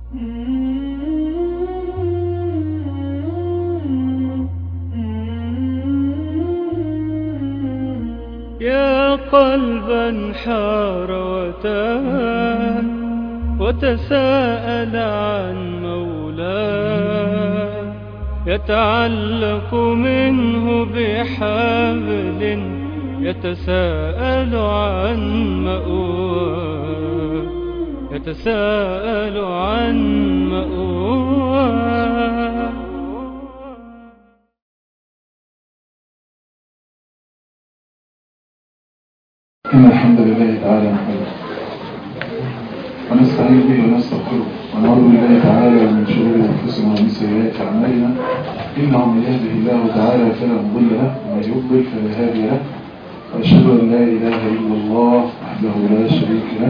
يا قلبا حار وتاه وتساءل عن مولاه يتعلق منه بحبل يتساءل عن مأواه يتساءل عن مأواه إن الحمد لله تعالى نحمده ونستعين به ونستغفره ونعوذ بالله تعالى من شرور أنفسنا ومن سيئات أعمالنا إنه من يهده الله تعالى فلا مضل له ومن يضلل فلا هادي له وأشهد أن لا إله إلا الله وحده لا شريك له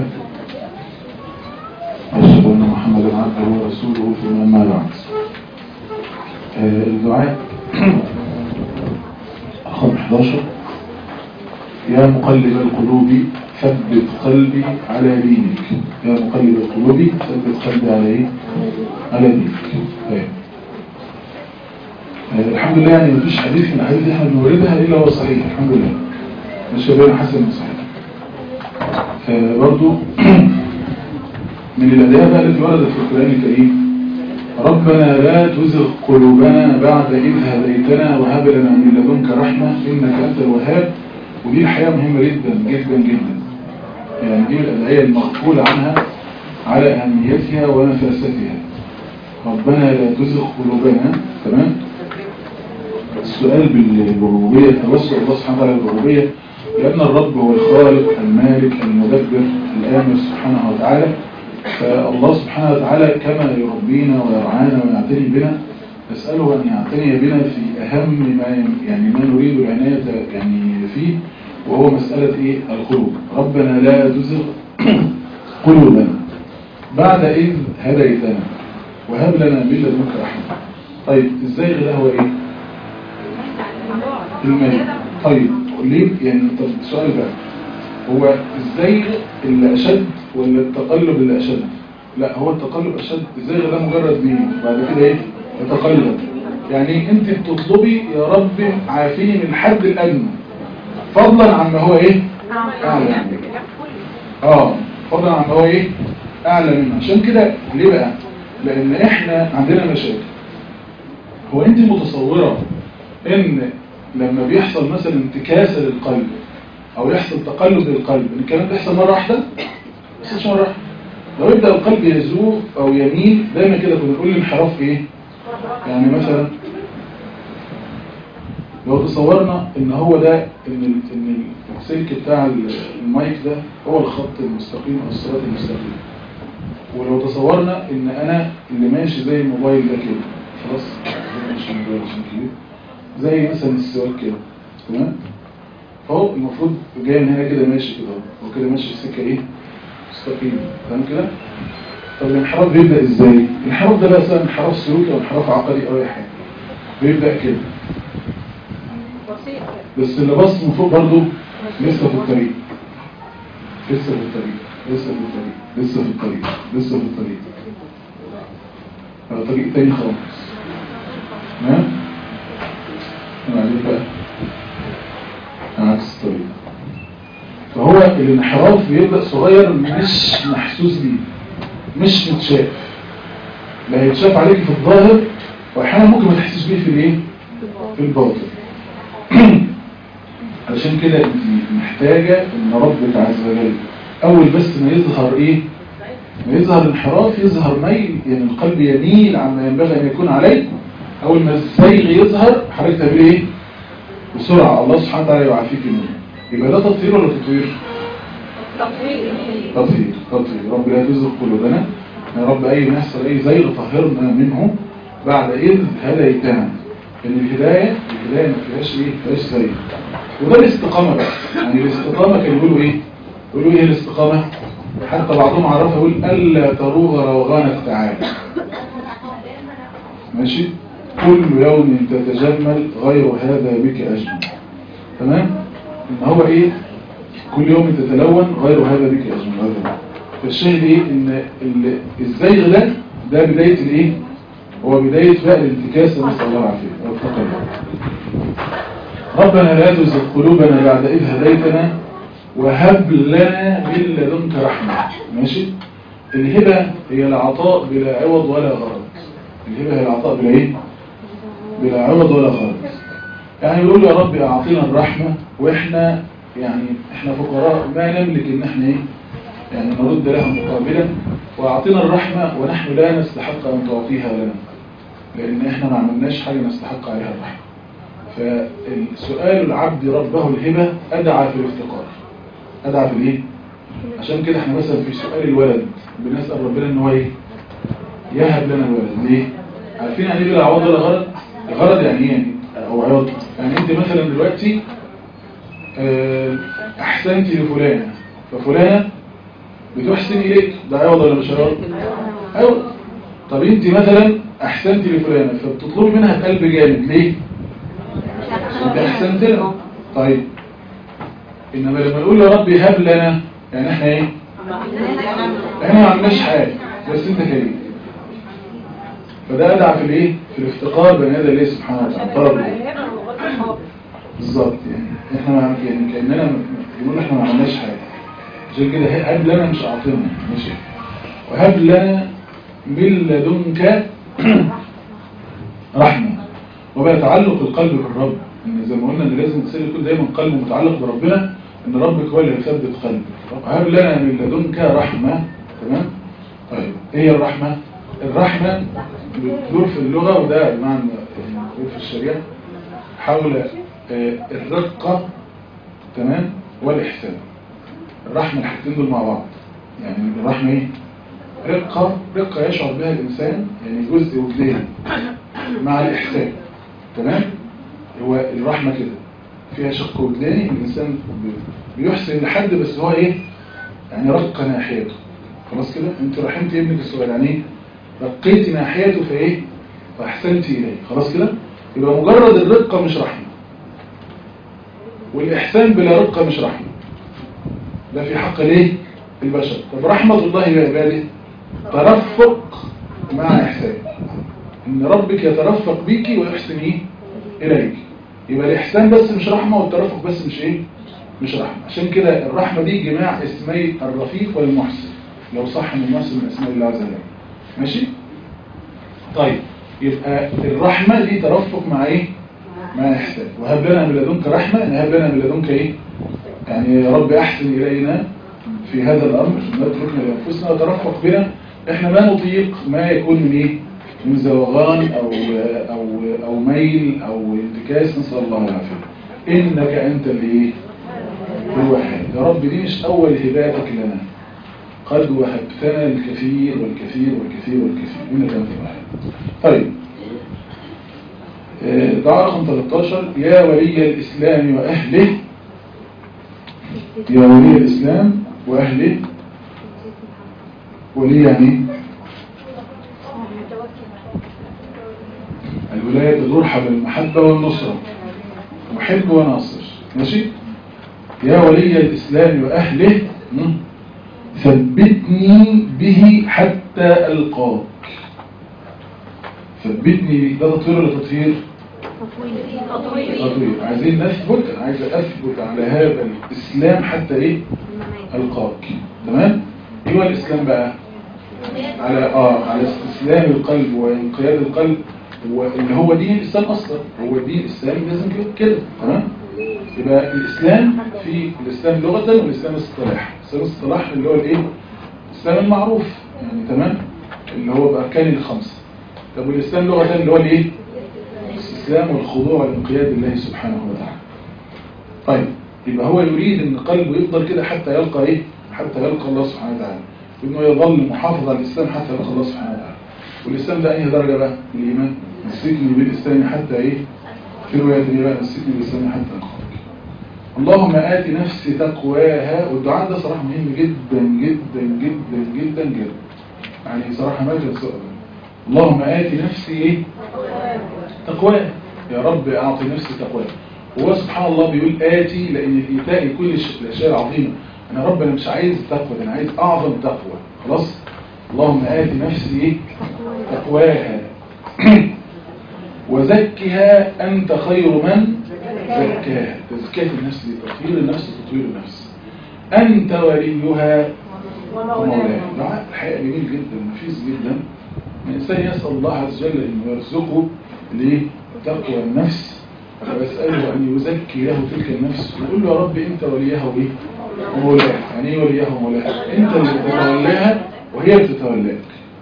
وأشهد أن محمدا عبده ورسوله ثم أما بعد آه، الدعاء رقم 11 يا مقلب القلوب ثبت قلبي على دينك يا مقلب القلوب ثبت قلبي على ايه على دينك طيب. آه، الحمد لله يعني مفيش حديث من الحديث اللي احنا بنوردها الا هو صحيح الحمد لله مش بين حسن صحيح آه، برضو من الادعيه بقى التي وردت في القران الكريم ربنا لا تزغ قلوبنا بعد إذ هديتنا وهب لنا من لدنك رحمة إنك أنت الوهاب ودي الحقيقة مهمة جدا جدا جدا يعني دي الأدعية المغفول عنها على أهميتها ونفاستها ربنا لا تزغ قلوبنا تمام السؤال بالربوبية توسل الله سبحانه وتعالى بالربوبية لأن الرب هو الخالق المالك المدبر الآمر سبحانه وتعالى فالله سبحانه وتعالى كما يربينا ويرعانا ويعتني بنا نسأله أن يعتني بنا في أهم ما يعني ما نريد العناية يعني فيه وهو مسألة إيه القلوب ربنا لا تزغ قلوبنا بعد إذ هديتنا وهب لنا من لدنك رحمة طيب الزيغ ده هو إيه الميل طيب ليه يعني طب السؤال بقى هو الزيغ اللي أشد ولا التقلب اللي أشد لا هو التقلب أشد الزيغ ده مجرد مين بعد كده ايه يتقلب يعني انت بتطلبي يا رب عافيني من الحد الأدنى فضلا عن ما هو ايه أعلى اه فضلا عن ما هو ايه أعلى منه عشان كده ليه بقى لأن احنا عندنا مشاكل هو انت متصورة ان لما بيحصل مثلا انتكاسة للقلب او يحصل تقلب للقلب ان الكلام ده يحصل مرة واحدة بس مش مرة واحدة لو يبدأ القلب يزوغ او يميل دايما كده كنا نقول الانحراف ايه يعني مثلا لو تصورنا ان هو ده ان ال- ان السلك بتاع ال- المايك ده هو الخط المستقيم او الصراط المستقيم ولو تصورنا ان انا اللي ماشي زي الموبايل ده كده خلاص ماشي الموبايل عشان كده زي مثلا السواك كده تمام فهو المفروض جاي من هنا كده ماشي كده هو كده ماشي في السكه ايه مستقيم تمام كده طب الانحراف بيبدا ازاي الانحراف ده بقى سواء انحراف سلوكي او انحراف عقلي او اي حاجه بيبدا كده بس اللي بص من فوق برضه لسه في الطريق لسه في الطريق لسه في الطريق لسه في الطريق لسه في الطريق على طريق تاني خالص تمام وبعدين بقى عكس الطريق فهو الانحراف بيبدأ صغير مش محسوس بيه مش متشاف لا هيتشاف عليك في الظاهر واحيانا ممكن ما تحسش بيه في الايه في الباطن علشان كده انت محتاجة ان ربك عز وجل اول بس ما يظهر ايه ما يظهر انحراف يظهر ميل يعني القلب يميل عما ينبغي ان يكون عليه اول ما الزيغ يظهر حضرتك تعمل ايه بسرعة الله سبحانه وتعالى يعافيك منه يبقى ده تطهير ولا تطوير تطهير تطهير رب لا تزغ قلوبنا يا رب اي ما يحصل اي زيغ طهرنا منه بعد اذ هديتنا ان الهدايه الهدايه ما فيهاش ايه ما فيهاش زيغ وده الاستقامه بقى يعني الاستقامه كانوا يقولوا ايه يقولوا ايه الاستقامه حتى بعضهم عرفها يقول الا تروغ روغان التعالى ماشي كل يوم تتجمل غير هذا بك أجمل تمام ان هو ايه كل يوم تتلون غير هذا بك أجمل هذا فالشاهد ايه ان ال- الزيغ ده ده بداية الايه هو بداية بقى الانتكاسة نسأل الله العافية أو التقلب ربنا لا تزغ قلوبنا بعد إذ هديتنا وهب لنا من لدنك رحمة ماشي الهبة هي العطاء بلا عوض ولا غرض الهبة هي العطاء بلا ايه بلا عوض ولا غرض يعني يقول يا رب اعطينا الرحمة واحنا يعني احنا فقراء ما نملك ان احنا ايه يعني نرد لها مقابلا واعطينا الرحمة ونحن لا نستحق ان تعطيها لنا لان احنا ما عملناش حاجة نستحق عليها الرحمة فسؤال العبد ربه الهبة ادعى في الافتقار ادعى في الايه عشان كده احنا مثلا في سؤال الولد بنسأل ربنا ان هو ايه يهب لنا الولد ليه عارفين يعني ايه بلا عوض ولا غرض الغرض يعني ايه يعني او عوض يعني انت مثلا دلوقتي اه احسنتي لفلانة ففلانة بتحسن اليك ده عوض ولا مش عوض عوض طب انت مثلا احسنتي لفلانة فبتطلبي منها قلب جامد ليه انت احسنت لها طيب انما لما نقول يا رب هب لنا يعني احنا ايه احنا ما عملناش حاجه بس انت كريم فده ادعى في الايه في الافتقار بين يدي الله سبحانه وتعالى طلب بالظبط يعني احنا ما يعني كاننا بنقول احنا ما عملناش حاجه عشان كده هب لنا مش اعطينا ماشي وهب لنا من لدنك رحمه وبقى تعلق القلب بالرب ان زي ما قلنا ان لازم الانسان يكون دايما قلبه متعلق بربنا ان ربك هو اللي هيثبت قلبك وهب لنا من لدنك رحمه تمام طيب ايه هي الرحمه الرحمه بتدور في اللغه وده بمعنى بتدور في الشريعه حول الرقه تمام والاحسان الرحمه الحاجتين دول مع بعض يعني الرحمه ايه رقه رقه يشعر بها الانسان يعني جزء وجدين مع الاحسان تمام هو الرحمه كده فيها شق وجداني الإنسان بيحسن لحد بس هو إيه يعني رق ناحيته خلاص كده أنت رحمت ابنك السؤال يعني إيه رقيت ناحيته فإيه فأحسنت إليه خلاص كده يبقى مجرد الرقة مش رحمة والإحسان بلا رقة مش رحمة ده في حق ليه البشر طب رحمة الله يا عباده ترفق مع إحسان إن ربك يترفق بيكي ويحسن إيه إليك يبقى الإحسان بس مش رحمة والترفق بس مش إيه مش رحمة عشان كده الرحمة دي جماع اسمي الرفيق والمحسن لو صح ان المحسن من اسماء الله عز وجل ماشي طيب يبقى الرحمة دي ترفق مع ايه مع إحسان وهب لنا من لدنك رحمة يعني هب لنا من لدنك ايه يعني يا رب أحسن إلينا في هذا الأمر لا تتركنا لأنفسنا وترفق بنا احنا ما نطيق ما يكون من ايه من زوغان أو, أو, أو ميل أو انتكاس نسأل الله العافية إنك أنت اللي الوحيد يا رب دي مش أول هباتك لنا قد وهبتنا الكثير والكثير والكثير والكثير إنك أنت الوحيد طيب دعاء رقم 13 يا ولي الإسلام وأهله يا ولي الإسلام وأهله ولي يعني الولاية تدور حول المحبة والنصرة محب وناصر ماشي يا ولي الإسلام وأهله ثبتني به حتى ألقاك ثبتني ده تطوير ولا تطهير تطوير عايزين نثبت عايز أثبت على هذا الإسلام حتى إيه ألقاك تمام إيه هو الإسلام بقى على آه على استسلام القلب وانقياد القلب اللي هو دين الإسلام أصلا هو دين الإسلام لازم كده تمام يبقى الإسلام في الإسلام لغة والإسلام اصطلاح الإسلام اصطلاح اللي هو الإيه الإسلام المعروف يعني تمام اللي هو بأركان الخمسة طب والإسلام لغة اللي هو الإيه الاستسلام والخضوع والانقياد لله سبحانه وتعالى طيب يبقى هو يريد ان قلبه يفضل كده حتى يلقى ايه حتى يلقى الله سبحانه وتعالى وانه يظل محافظ على الاسلام حتى يلقى الله سبحانه وتعالى والاسلام ده انهي درجه بقى من الايمان مسكني بالاسلام حتى ايه في روايه دي بقى مسكني بالاسلام حتى القاك اللهم آت نفسي تقواها والدعاء ده صراحه مهم جدا جدا جدا جدا جدا يعني صراحه ما كان سؤال اللهم آت نفسي ايه تقواها يا رب اعطي نفسي تقواها وهو سبحان الله بيقول آتي لأن الإيتاء كل الأشياء العظيمة أنا رب أنا مش عايز تقوى أنا عايز أعظم تقوى خلاص اللهم آتي نفسي إيه تقواها وزكها أنت خير من زكاها تزكية النفس دي تطهير النفس تطوير النفس أنت وليها ومولاها دعاء الحقيقة جميل جدا نفيس جدا الإنسان يسأل الله عز وجل أن يرزقه ليه تقوى النفس فبسأله أن يزكي له تلك النفس ويقول له يا رب أنت وليها وإيه ومولاها يعني إيه وليها ومولاها أنت اللي بتتولاها وهي بتتولاك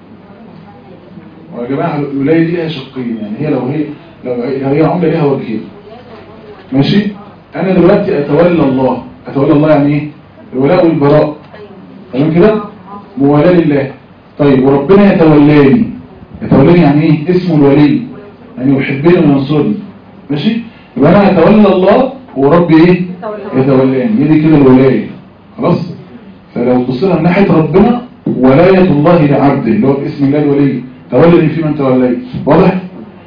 ويا جماعة الولاية دي لها شقين يعني هي لو هي لو هي عملة لها وجهين ماشي أنا دلوقتي أتولى الله أتولى الله يعني إيه الولاء والبراء تمام كده موالاة لله طيب وربنا يتولاني يتولاني يعني ايه اسمه الولي يعني يحبني وينصرني ماشي يبقى انا اتولى الله وربي ايه يتولاني هي دي كده الولايه خلاص فلو بصينا من ناحيه ربنا ولايه الله لعبده اللي هو باسم الله الولي تولني في من توليت واضح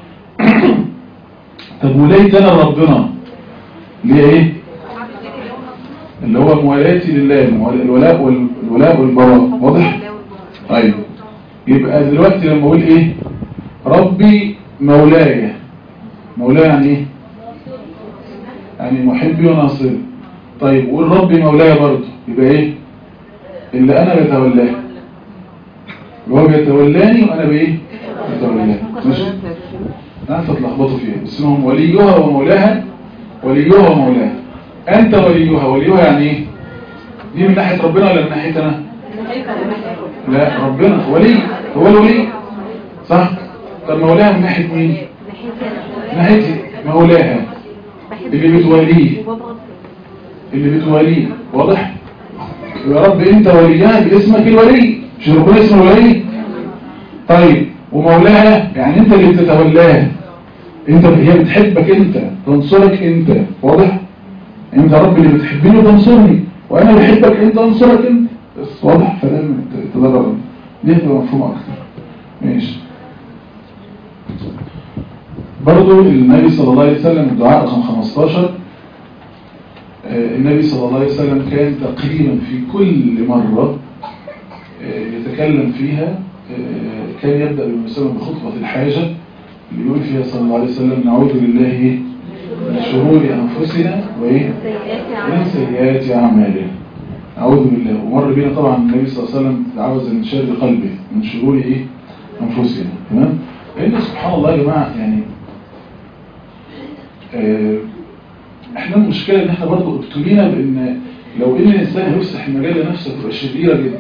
طب ولايه انا ربنا ليه ايه اللي هو موالاتي لله الولاء والولاء والبراء واضح طيب يبقى دلوقتي لما اقول ايه ربي مولاي مولاي يعني ايه يعني محبي وناصري طيب قول ربي مولاي برضه يبقى ايه اللي انا بتولاه اللي هو بيتولاني وانا بايه بتولاه ماشي نعرف تلخبطوا فيها اسمهم وليها ومولاها وليها ومولاها انت وليها وليها يعني ايه دي من ناحيه ربنا ولا من ناحيه انا لا ربنا ولي هو الولي صح طب مولاها من ناحيه مين ناحيه مولاها اللي بتوليه اللي بتوليه واضح يا رب انت وليها باسمك الولي مش ربنا اسمه الولي طيب ومولاها يعني انت اللي بتتولاها انت هي بتحبك انت تنصرك انت واضح انت رب اللي بتحبني وتنصرني وانا بحبك انت انصرك انت بس واضح فده تدرب دي هتبقى مفهوم اكتر ماشي برضو النبي صلى الله عليه وسلم الدعاء رقم 15 النبي صلى الله عليه وسلم كان تقريبا في كل مرة يتكلم فيها كان يبدأ بالمسلم بخطبة الحاجة اللي يقول فيها صلى الله عليه وسلم نعوذ بالله من شرور أنفسنا وإيه؟ من سيئات أعمالنا أعوذ بالله ومر بينا طبعا النبي صلى الله عليه وسلم تعوذ من شر قلبه من شرور إيه؟ أنفسنا تمام؟ لأن سبحان الله يا جماعة يعني آه احنا المشكلة ان احنا برضو ابتلينا بان لو ان الانسان يفسح المجال لنفسه تبقى شريرة جدا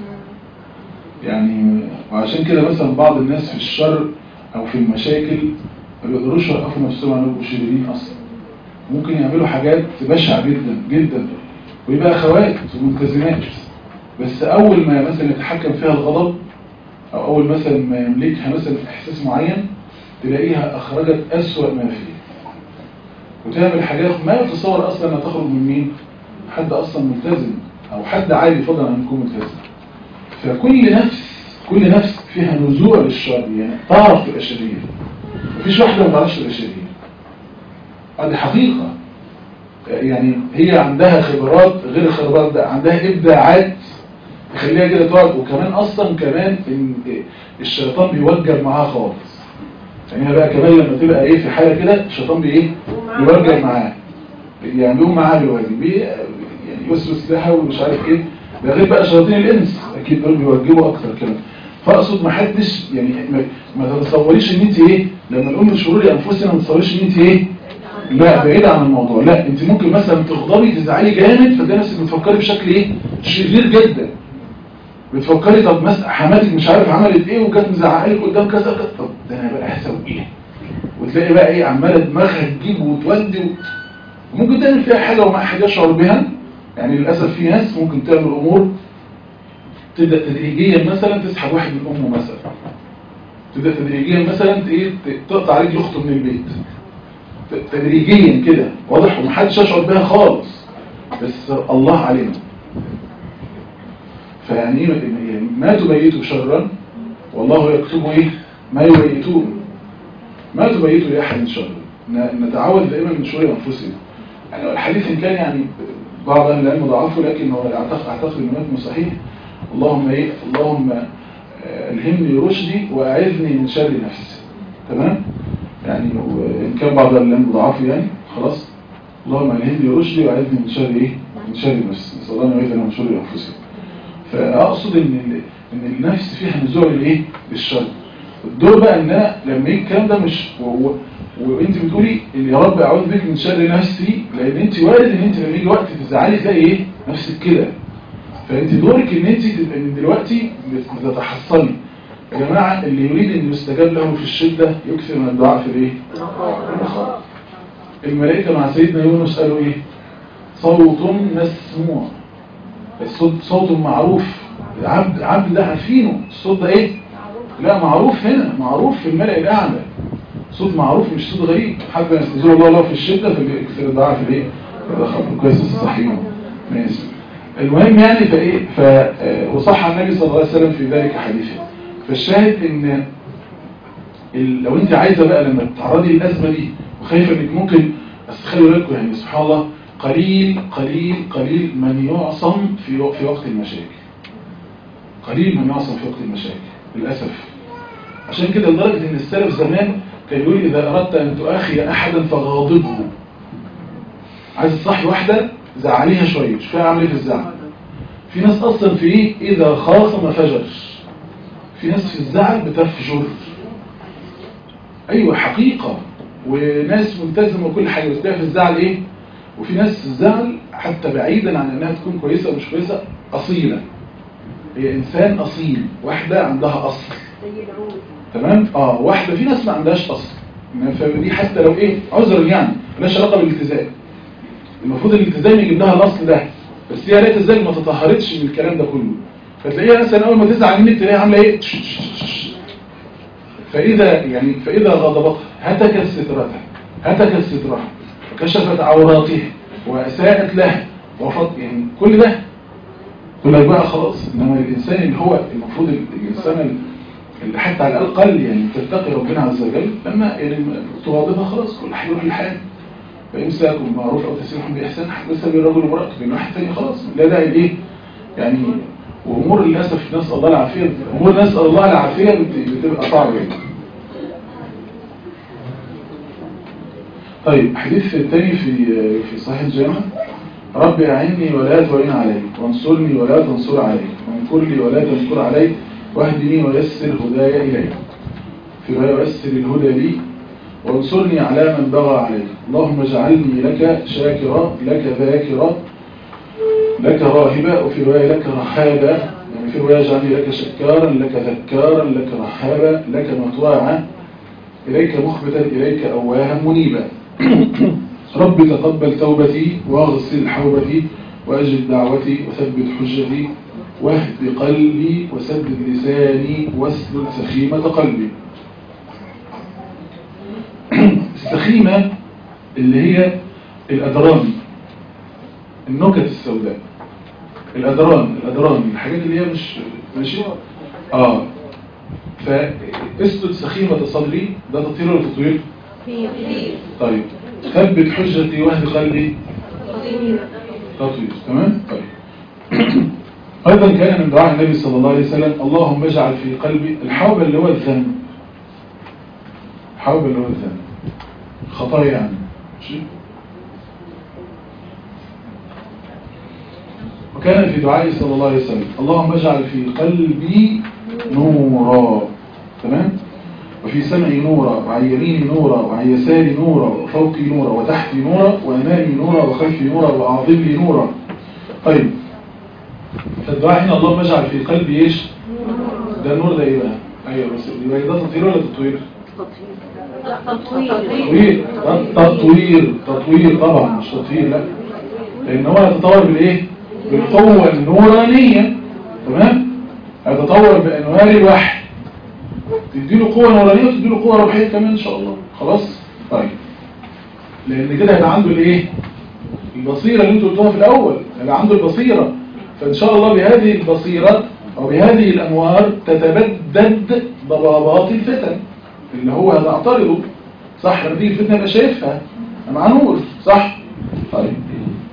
يعني وعشان كده مثلا بعض الناس في الشر او في المشاكل ما بيقدروش يوقفوا نفسهم عن يبقوا شريرين اصلا ممكن يعملوا حاجات بشعة جدا جدا ويبقى اخوات وملتزمات بس اول ما مثلا يتحكم فيها الغضب او اول مثلا ما يملكها مثلا في احساس معين تلاقيها اخرجت اسوأ ما فيه وتعمل حاجات ما يتصور اصلا انها تخرج من مين حد اصلا ملتزم او حد عادي فضلا ان يكون ملتزم فكل نفس كل نفس فيها نزوع للشر يعني تعرف تبقى شرير مفيش واحده ما تعرفش تبقى شرير هذه حقيقه يعني هي عندها خبرات غير الخبرات ده عندها ابداعات تخليها كده تقعد وكمان اصلا كمان إن الشيطان بيوجب معاها خالص يعني بقى كمان لما تبقى ايه في حاله كده الشيطان بايه يوجب معاه يعني بيقوم معاه بالواجب بي يعني يوسوس لها ومش عارف ايه ده غير بقى شياطين الانس اكيد دول بيوجبوا اكتر كمان فاقصد ما حدش يعني ما, ما تتصوريش ان انت ايه لما نقول من شرور انفسنا ما تتصوريش ان انت ايه لا بعيد عن الموضوع لا انت ممكن مثلا تغضبي تزعلي جامد فتلاقي نفسك بتفكري بشكل ايه شرير جدا بتفكري طب مثلا حماتك مش عارف عملت ايه وكانت مزعقالك قدام كذا كذا طب ده انا بقى هسوي ايه وتلاقي بقى ايه عماله دماغها تجيب وتودي و... وممكن تعمل فيها حاجه وما حد يشعر بها يعني للاسف في ناس ممكن تعمل امور تبدا تدريجيا مثلا تسحب واحد من امه مثلا تبدا تدريجيا مثلا ايه تقطع رجل اخته من البيت تدريجيا كده واضح ومحدش يشعر بها خالص بس الله علينا فيعني يعني ما تبيتوا شرا والله يكتب ايه ما يبيتون ما تبيتوا لأحد شرا نتعود دائما من شوية أنفسنا يعني الحديث إن كان يعني بعض أهل العلم ضعفه لكن هو أعتقد أعتقد إنه متن صحيح اللهم إيه اللهم آه، الهمني رشدي واعذني من شر نفسي تمام يعني وان كان بعض اللام ضعاف يعني خلاص اللهم الهمني رشدي واعذني من شر ايه من شر نفسي نسال الله ان يعيذنا من شر انفسنا فاقصد ان ال- ان النفس فيها نزوع الايه الشر الدور بقى ان انا لما يجي الكلام ده مش و... و... وانت بتقولي ان يا رب اعوذ بك من شر نفسي لان انت وارد ان انت لما يجي وقت تزعلي تلاقي ايه نفسك كده فانت دورك ان انت تبقى من دلوقتي بتتحصني يا جماعه اللي يريد ان يستجاب له في الشده يكثر من الدعاء في الايه الرخاء. الملائكه مع سيدنا يونس قالوا ايه صوت مسموع الصوت صوت معروف عبد عبد ده عارفينه الصوت ده ايه لا معروف هنا معروف في الملأ الأعلى صوت معروف مش صوت غريب حتى يستزور الله له في الشدة فبيكثر الدعاء في الايه ده خبر كويس الصحيح ماشي المهم يعني فايه ف آه، وصح عن النبي صلى الله عليه وسلم في ذلك حديثه فالشاهد ان ال- لو انت عايزه بقى لما تتعرضي للازمه دي وخايفه انك ممكن بس خلي بالكم يعني سبحان الله قليل قليل قليل من يعصم في و- في وقت المشاكل قليل من يعصم في وقت المشاكل للاسف عشان كده لدرجه ان السلف زمان كان يقول اذا اردت ان تؤاخي احدا فغاضبه عايز تصحي واحده زعليها شويه مش فاهم اعمل ايه في الزعل في ناس اصلا في ايه اذا خاصم فجر في ناس في الزعل بتفجر ايوه حقيقه وناس ملتزمه وكل حاجه بس تلاقيها في الزعل ايه وفي ناس في الزعل حتى بعيدا عن انها تكون كويسه او مش كويسه اصيله هي انسان اصيل واحده عندها اصل تمام اه واحده في ناس ما عندهاش اصل ما- فدي حتى لو ايه عذرا يعني مالهاش علاقه بالالتزام المفروض الالتزام يجيب لها الاصل ده بس هي لا تزال ما تطهرتش من الكلام ده كله فتلاقيها مثلا اول ما تزعل منك تلاقيها عامله ايه فاذا يعني فاذا غضبتها هتكت سترتها هتكت سترها وكشفت عوراتها واساءت لها وفض يعني كل ده كل ده بقى خلاص انما الانسان اللي هو المفروض الانسان اللي حتى على الاقل يعني تتقي ربنا عز وجل لما يعني تغاضبها خلاص كل حاجه يروح للحال فامساكم بمعروف او تسريح باحسان حتى بين الرجل وامراته بين واحد تاني خلاص لا داعي لايه يعني وامور للاسف نسال الله العافيه امور نسال الله العافيه بت- بتبقى صعبه يعني. طيب حديث الثاني في في صحيح الجامع رب أعني ولا تعين علي وانصرني ولا تنصر علي وانكر لي ولا تنكر علي واهدني ويسر هداي إلي في رواية ويسر الهدى لي وانصرني على من بغى علي اللهم اجعلني لك شاكرا لك ذاكرا لك راهبا وفي رواية لك رحابا يعني في رواية اجعلني لك شكارا لك ذكارا لك رحابا لك مطواعا إليك مخبتا إليك أواها منيبا رب تقبل توبتي واغسل حوبتي وأجل دعوتي وثبت حجتي واهد قلبي وسدد لساني واسلل سخيمة قلبي السخيمة اللي هي الأدران النكت السوداء الأدران الأدران الحاجات اللي هي مش ماشي اه فاسلل سخيمة صدري ده تطهير ولا تطوير طيب ثبت حجتي واهد قلبي تطوير تمام طيب أيضا كان من دعاء النبي صلى الله عليه وسلم اللهم اجعل في قلبي الحوبة اللي هو الذنب الحوبة اللي هو الذنب خطايا يعني ماشي وكان في دعائه صلى الله عليه وسلم اللهم اجعل في قلبي نورا تمام وفي سمعي نورا وعن يميني نورا وعن يساري نورا وفوقي نورا وتحتي نورا وأمامي نورا وخلفي نورا وأعظم لي نورا طيب فالدعاء هنا اللهم اجعل في قلبي ايش ده النور ده ايه بقى ايوه بس يبقى ده تطهير ولا تطوير تطوير تطوير تطوير طبعا مش تطهير لا لان هو يتطور بالايه بالقوه النورانيه تمام يتطور بانوار الوحي تديله قوه نورانيه وتديله قوه روحيه كمان ان شاء الله خلاص طيب لان كده هيبقى عنده الايه البصيره اللي انتوا قلتوها في الاول هيبقى عنده البصيره فان شاء الله بهذه البصيره او بهذه الانوار تتبدد ضبابات الفتن اللي هو هتعترضه صح لما تيجي الفتنه يبقى شايفها مع نور صح طيب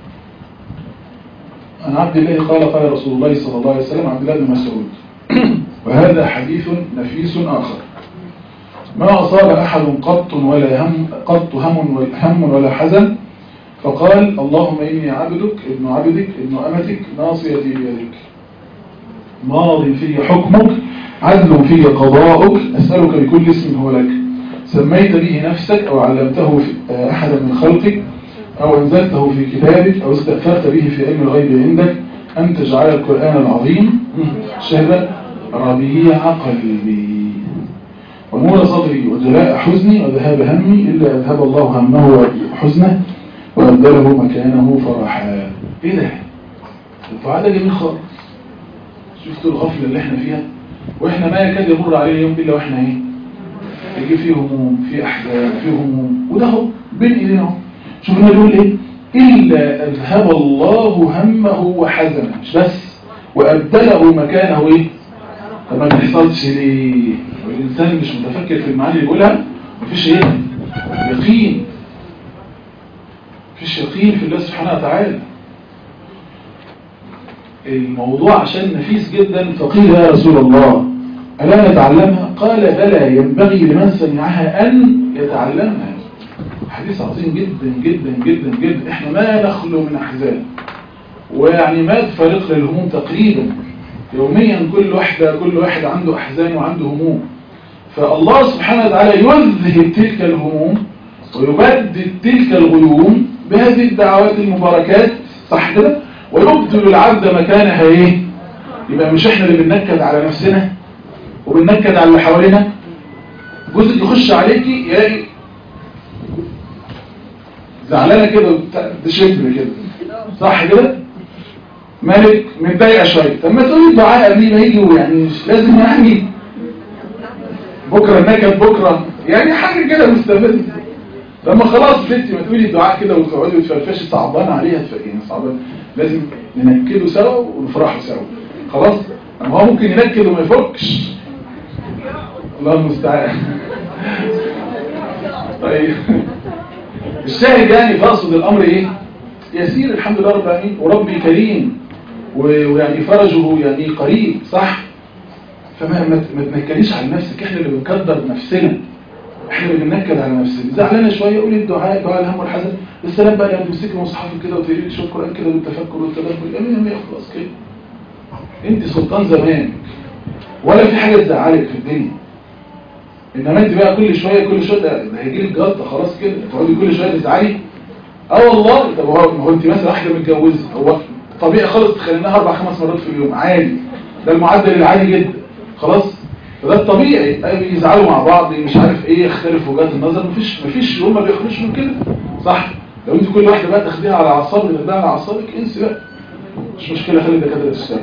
عن عبد الله قال قال رسول الله صلى الله عليه وسلم عبد الله بن مسعود وهذا حديث نفيس آخر ما أصاب أحد قط ولا هم قط هم هم ولا حزن فقال اللهم إني عبدك ابن عبدك ابن أمتك ناصيتي بيدك ماض في حكمك عدل في قضاؤك أسألك بكل اسم هو لك سميت به نفسك أو علمته في أحدا من خلقك أو أنزلته في كتابك أو استأثرت به في علم الغيب عندك أن تجعل القرآن العظيم شهد ربيع قلبي ونور صدري وجلاء حزني وذهاب همي إلا أذهب الله همه وحزنه وأبدله مكانه فرحا إيه ده؟ الدعاء ده جميل خالص شفتوا الغفلة اللي احنا فيها واحنا ما يكاد يمر علينا يوم إلا واحنا ايه يجي فيه هموم في أحزان في هموم وده هو بين إيدينا اهو شوفنا بيقول ايه إلا أذهب الله همه وحزنه مش بس وأبدله مكانه ايه طب ما بيحصلش ليه والإنسان مش متفكر في المعاني اللي بيقولها مفيش ايه يقين مفيش يقين في الله سبحانه وتعالى الموضوع عشان نفيس جدا فقيل يا رسول الله ألا نتعلمها قال بلى ينبغي لمن سمعها أن يتعلمها حديث عظيم جدا جدا جدا جدا احنا ما نخلو من أحزان ويعني ما تفرق للهموم تقريبا يوميا كل واحدة كل واحد عنده أحزان وعنده هموم فالله سبحانه وتعالى يذهب تلك الهموم ويبدد تلك الغيوم بهذه الدعوات المباركات صح كده ويبدل العبد مكانها ايه يبقى مش احنا اللي بننكد على نفسنا وبننكد على اللي حوالينا جزء يخش عليكي يلاقي زعلانه كده تشبر كده صح كده مالك متضايقه شويه طب ما تقولي دعاء قبل ما يجي ويعني مش لازم يعني بكره النكد بكره يعني حاجه كده مستمره لما خلاص ستي ما تقولي دعاء كده وتقعدي وتفرفشي صعبانه عليها يعني صعبان لازم ننكده سوا ونفرحوا سوا خلاص اما هو ممكن ينكد وما يفكش الله المستعان طيب الشاهد يعني فاقصد الامر ايه يسير الحمد لله رب العالمين وربي كريم ويعني فرجه يعني قريب صح فما ما تنكديش على نفسك احنا اللي بنكدر نفسنا احنا اللي بننكد على نفسنا زعلانه شويه قولي الدعاء دعاء الهم والحزن السلام بقى لما تمسكي مصحفك كده وتقري لي شويه قران كده بالتفكر والتدبر امين امين خلاص كده انت سلطان زمانك ولا في حاجه تزعلك في الدنيا انما انت بقى كل شويه كل شويه ده هيجي لك جلطه خلاص كده تقعدي كل شويه تزعلي اه والله طب هو هو انت مثلا واحده متجوزه هو طبيعي خالص تخليناها اربع خمس مرات في اليوم عادي ده المعدل العادي جدا خلاص فده الطبيعي يزعلوا مع بعض مش عارف ايه يختلف وجهات النظر مفيش مفيش يوم ما بيخرجش من كده صح لو انت كل واحده بقى تاخديها على اعصابك تاخديها على اعصابك انسي بقى مش مشكله خلي الدكاتره تشتغل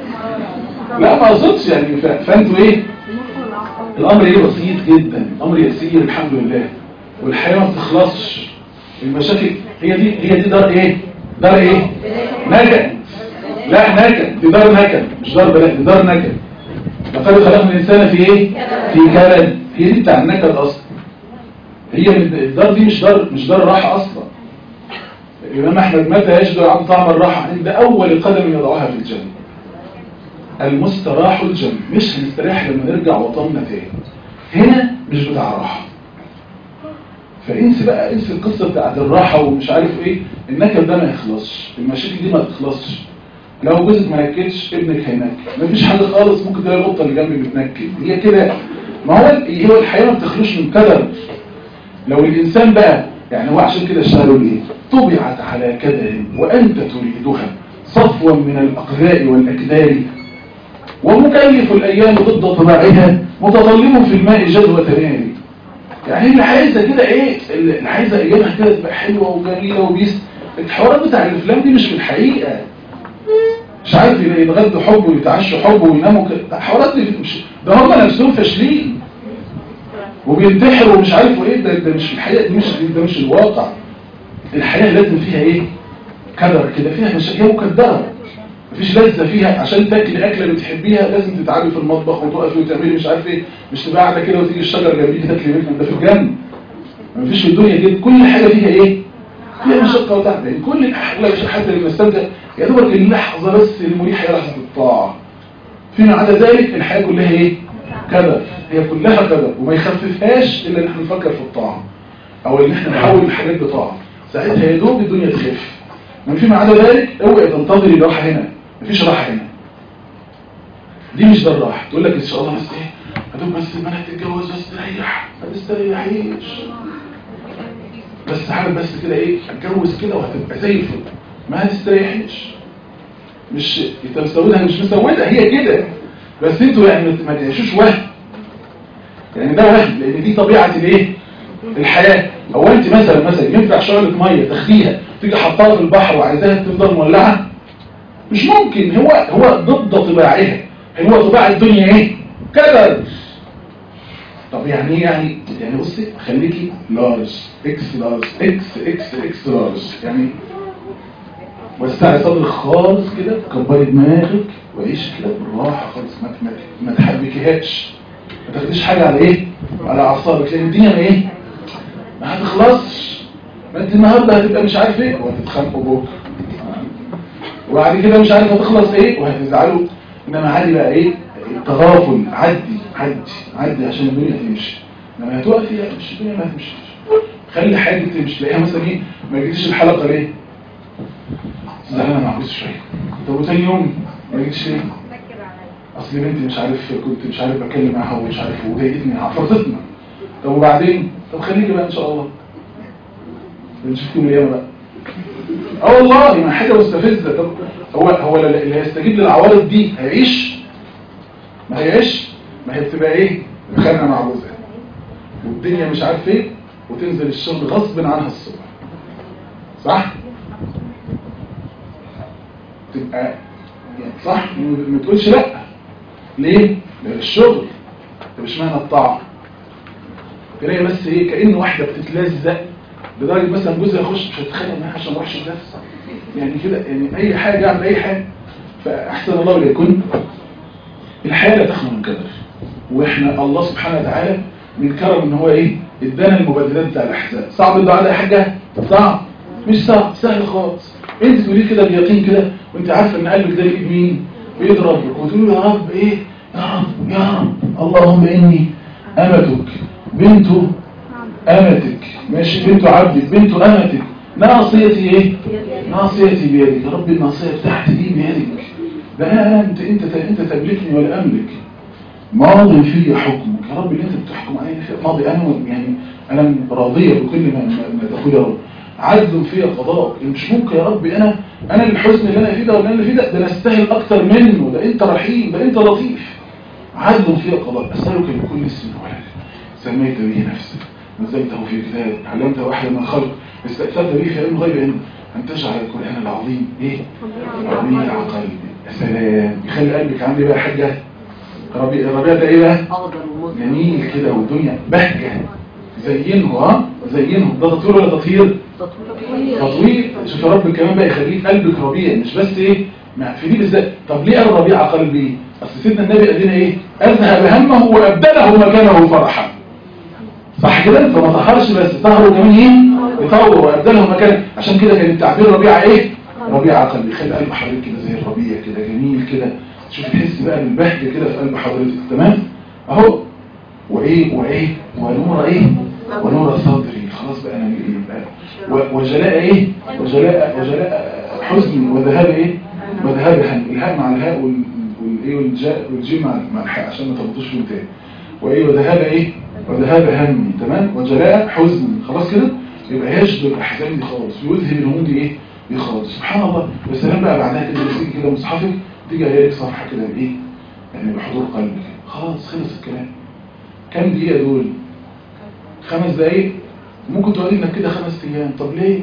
لا ما اقصدش يعني فانتوا ايه الامر ايه بسيط جدا الامر يسير الحمد لله والحياه ما بتخلصش المشاكل هي دي هي دي دار ايه دار ايه نكد لا نكد دي دار نكد مش دار بلاء دي دار نكد لقد خلقنا الانسان في ايه في كبد هي دي بتاع النكد اصلا هي الدار دي مش دار مش دار راحه اصلا الامام احمد متى يجد عن طعم الراحه عند اول قدم يضعها في الجنه المستراح الجنة مش هنستريح لما نرجع وطننا تاني هنا مش بتاع راحة فانسي بقى انسي القصة بتاعت الراحة ومش عارف ايه النكد ده ما يخلصش المشاكل دي ما تخلصش لو جوزك ما نكدش ابنك هينكد مفيش حاجة خالص ممكن تلاقي القطة اللي جنبي بتنكد هي كده ما هو هو الحياة ما بتخلوش من كدر لو الانسان بقى يعني هو عشان كده اشتغلوا ايه طبعت على كدر وانت تريدها صفوا من الاقذاء والاكدار ومكيف الأيام ضد طباعها متظلم في الماء جدوى ناري يعني اللي عايزة كده ايه اللي عايزة ايامها كده تبقى حلوة وجميلة وبيس الحوارات بتاع الافلام دي مش في الحقيقة مش عارف يتغدوا حب ويتعشوا حب ويناموا كده الحوارات دي مش ده هم نفسهم فاشلين وبينتحروا ومش عارف ايه ده, ده مش في الحقيقة دي مش ده مش الواقع الحياة لازم فيها ايه كدر كده فيها مشاكل مكدرة مفيش لذة فيها عشان تاكلي أكلة بتحبيها لازم تتعبي في المطبخ وتقفي وتعملي مش عارف ايه مش تبقى قاعدة كده وتيجي الشجر جنبيك تاكلي منها ده في الجنة مفيش في الدنيا كده كل حاجة فيها ايه فيها مشقة وتعب يعني كل الأحوال مش حتى اللي بنستمتع يا دوبك اللحظة بس المريحة هي لحظة الطاعة فيما عدا ذلك الحياة كلها ايه كذا هي كلها كذا وما يخففهاش الا ان احنا نفكر في الطاعة او ان احنا نحول الحاجات بطاعة ساعتها يا دوب الدنيا تخف من فيما عدا ذلك اوعي تنتظري الراحة هنا مفيش راحة هنا دي مش ده الراحة تقول لك ان شاء الله بس ايه هدوب بس ما انا تتجوز بس تريح ما تستريحيش بس حابب بس كده ايه اتجوز كده وهتبقى زي الفل ما هتستريحيش مش انت مسودها مش مسودها هي كده بس انتوا يعني ما تعيشوش وهم يعني ده وهم لان دي طبيعه الايه الحياه هو انت مثلا مثلا ينفع شعله ميه تاخديها تيجي حطها في البحر وعايزاها تفضل مولعه مش ممكن هو هو ضد طباعها هو طباع الدنيا ايه كده طب يعني ايه يعني يعني بصي خليكي لارج اكس لارج اكس اكس اكس لارج يعني وسعي صدرك خالص كده كبري دماغك وعيش كده بالراحه خالص ما ما, ما تحبكيهاش ما تاخديش حاجه على ايه على اعصابك لان الدنيا ما ايه ما هتخلصش ما انت النهارده هتبقى مش عارف ايه وهتتخانقوا بكره وبعد كده مش عارف هتخلص ايه وهتزعلوا انما عادي بقى ايه تغافل عدي عدي عدي عشان الدنيا تمشي لما هتوقفي لا مش الدنيا ما هتمشيش خلي حاجه تمشي تلاقيها مثلا ايه ما جيتيش الحلقه ليه زعلانه مع جوزي شويه طب وتاني يوم ما جيتش ليه اصل بنتي مش عارف كنت مش عارف بتكلم معاها ومش عارف وضايقتني عفرتتنا طب وبعدين طب خليكي بقى ان شاء الله بنشوف يوم القيامه بقى اه والله ما حاجه مستفزه طب هو هو اللي هيستجيب للعوارض دي هيعيش ما هيعيش ما هي بتبقى ايه خانه مع جوزها والدنيا مش عارف ايه وتنزل الشغل غصب عنها الصبح صح تبقى يعني صح ما تقولش لا ليه لان الشغل طب اشمعنى الطاعه تلاقي بس ايه كأن واحده بتتلزق لدرجه مثلا جوزها يخش مش هتتخانق معاها عشان ما اروحش الدرس يعني كده يعني اي حاجه اعمل اي حاجه فاحسن الله ليكن الحياه لا تخلو من كدر واحنا الله سبحانه وتعالى من كرم ان هو ايه ادانا المبادرات بتاع الاحزاب صعب الدعاء ده يا حاجه صعب مش صعب سهل خالص انت تقولي كده بيقين كده وانت عارفه ان قلبك ده بايد مين بايد ربك وتقول يا رب ايه يا رب يا رب اللهم اني امتك بنت امتك ماشي بنت عبدك بنت امتك ناصيتي ايه ناصيتي بيدك يا رب الناصيه بتاعتي دي بيدك لا انت انت انت تملكني ولا املك ماضي في حكمك يا رب اللي انت بتحكم عليه في ماضي انا يعني انا راضيه بكل ما, ما تقول يا رب عدل في قضاء مش ممكن يا رب انا انا الحزن اللي انا فيه ده ولا اللي فيه ده ده انا استاهل اكتر منه ده انت رحيم ده انت لطيف عدل في قضاء اسالك بكل اسم ولد سميت به نفسك نزلته في كتاب علمته واحد من الخلق استأثرت به في علم غيب ان ان تجعل القران العظيم ايه ربيع قلبي يا سلام يخلي قلبك عندي بقى حاجه ربيع الربيع ده ايه بقى جميل كده والدنيا بهجه زينه ها زينه ده تطوير ولا تطهير تطوير شوف يا رب كمان بقى يخليك قلبك ربيع مش بس ايه ما في دي بالذات طب ليه قال ربيع قلبي اصل سيدنا النبي قال لنا ايه اذهب همه وابدله مكانه فرحا صح كده فما طهرش بس طهره كمان ايه يطور وابدله مكانه عشان كده كان التعبير ربيع ايه ربيع قلبي خلي قلب حضرتك كده زي الربيع كده جميل كده شوف تحس بقى بالبهجه كده في قلب حضرتك تمام اهو وايه وايه ونور ايه ونور صدري خلاص بقى انا ايه وجلاء ايه وجلاء وجلاء حزن وذهاب ايه وذهاب هم الهاء مع الهاء والايه والجاء والجيم مع مع الحاء عشان ما تلطوش فيهم تاني وايه وذهاب ايه وذهاب همي تمام وجلاء حزن خلاص كده يبقى يجد الاحزان دي خالص ويذهب الهموم دي ايه دي خالص سبحان الله والسلام بقى بعدها كده تيجي كده مصحفك تيجي عليك صفحه كده بايه يعني بحضور قلبك خلاص خلص الكلام كم دقيقه دول خمس دقايق ممكن تقول انك كده خمس ايام طب ليه